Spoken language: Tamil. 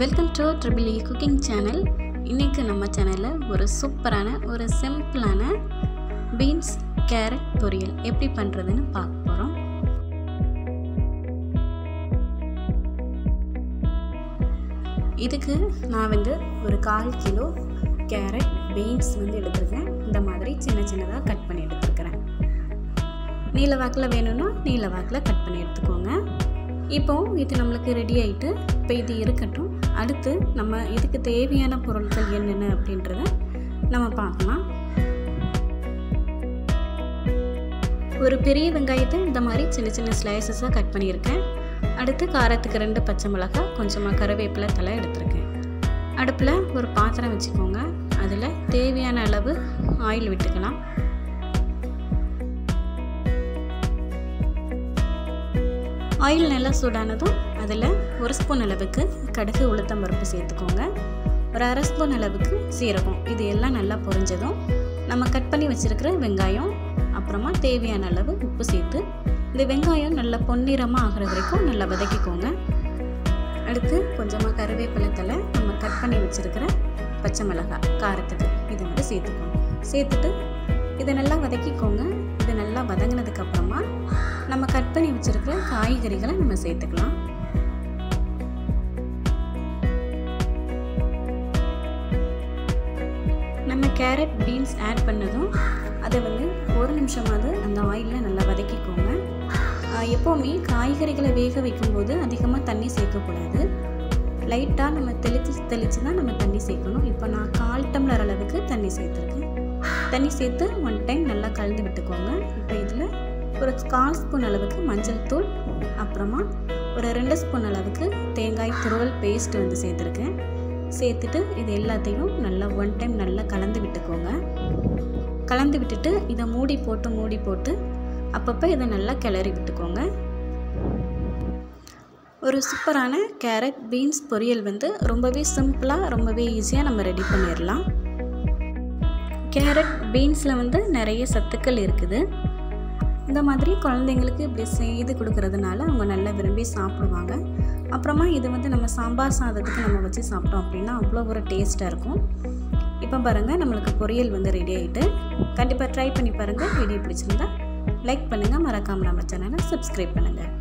welcome to triple E cooking channel இன்றைக்கி நம்ம சேனலில் ஒரு சூப்பரான ஒரு சிம்பிளான பீன்ஸ் கேரட் பொரியல் எப்படி பண்ணுறதுன்னு பார்க்க போகிறோம் இதுக்கு நான் வந்து ஒரு கால் கிலோ கேரட் பீன்ஸ் வந்து எடுத்துருக்கேன் இந்த மாதிரி சின்ன சின்னதாக கட் பண்ணி எடுத்துருக்கிறேன் நீல வாக்கில் வேணும்னா நீல வாக்கில் கட் பண்ணி எடுத்துக்கோங்க இப்போ இது நம்மளுக்கு ரெடி ஆகிட்டு இப்போ இது இருக்கட்டும் அடுத்து நம்ம இதுக்கு தேவையான பொருட்கள் என்னென்ன அப்படின்றத நம்ம பார்க்கலாம் ஒரு பெரிய வெங்காயத்தை இந்த மாதிரி சின்ன சின்ன ஸ்லைசஸாக கட் பண்ணியிருக்கேன் அடுத்து காரத்துக்கு ரெண்டு பச்சை மிளகாய் கொஞ்சமாக கருவேப்பிலை தலை எடுத்திருக்கேன் அடுப்பில் ஒரு பாத்திரம் வச்சுக்கோங்க அதில் தேவையான அளவு ஆயில் விட்டுக்கலாம் ஆயில் நல்லா சூடானதும் அதில் ஒரு ஸ்பூன் அளவுக்கு கடுகு உளுத்தம் பருப்பு சேர்த்துக்கோங்க ஒரு அரை ஸ்பூன் அளவுக்கு சீரகம் இது எல்லாம் நல்லா பொரிஞ்சதும் நம்ம கட் பண்ணி வச்சுருக்கிற வெங்காயம் அப்புறமா தேவையான அளவு உப்பு சேர்த்து இந்த வெங்காயம் நல்லா பொன்னிறமாக ஆகிற வரைக்கும் நல்லா வதக்கிக்கோங்க அடுத்து கொஞ்சமாக கருவேப்பிலை தலை நம்ம கட் பண்ணி வச்சுருக்கிற பச்சை மிளகாய் காரத்துக்கு இதை வந்து சேர்த்துக்கோங்க சேர்த்துட்டு இதை நல்லா வதக்கிக்கோங்க இது நல்லா வதங்கினதுக்கப்புறமா நம்ம கட் பண்ணி வச்சுருக்கிற காய்கறிகளை நம்ம சேர்த்துக்கலாம் நம்ம கேரட் பீன்ஸ் ஆட் பண்ணதும் அதை வந்து ஒரு நிமிஷமாவது அந்த ஆயிலில் நல்லா வதக்கிக்கோங்க எப்போவுமே காய்கறிகளை வேக வைக்கும்போது அதிகமாக தண்ணி சேர்க்கக்கூடாது லைட்டாக நம்ம தெளித்து தெளித்து தான் நம்ம தண்ணி சேர்க்கணும் இப்போ நான் கால் டம்ளர் அளவுக்கு தண்ணி சேர்த்துருக்கேன் தண்ணி சேர்த்து ஒன் டைம் நல்லா கலந்து விட்டுக்கோங்க இப்போ இதில் ஒரு கால் ஸ்பூன் அளவுக்கு மஞ்சள் தூள் அப்புறமா ஒரு ரெண்டு ஸ்பூன் அளவுக்கு தேங்காய் துருவல் பேஸ்ட் வந்து சேர்த்துருக்கேன் சேர்த்துட்டு இது எல்லாத்தையும் நல்லா ஒன் டைம் நல்லா கலந்து விட்டுக்கோங்க கலந்து விட்டுட்டு இதை மூடி போட்டு மூடி போட்டு அப்பப்போ இதை நல்லா கிளறி விட்டுக்கோங்க ஒரு சூப்பரான கேரட் பீன்ஸ் பொரியல் வந்து ரொம்பவே சிம்பிளாக ரொம்பவே ஈஸியாக நம்ம ரெடி பண்ணிடலாம் கேரட் பீன்ஸில் வந்து நிறைய சத்துக்கள் இருக்குது இந்த மாதிரி குழந்தைங்களுக்கு இப்படி செய்து கொடுக்கறதுனால அவங்க நல்லா விரும்பி சாப்பிடுவாங்க அப்புறமா இது வந்து நம்ம சாம்பார் சாதத்துக்கு நம்ம வச்சு சாப்பிட்டோம் அப்படின்னா அவ்வளோ ஒரு டேஸ்ட்டாக இருக்கும் இப்போ பாருங்கள் நம்மளுக்கு பொரியல் வந்து ரெடி ஆகிட்டு கண்டிப்பாக ட்ரை பண்ணி பாருங்கள் வீடியோ பிடிச்சிருந்தா லைக் பண்ணுங்கள் மறக்காமல் நம்ம சேனலை சப்ஸ்கிரைப் பண்ணுங்கள்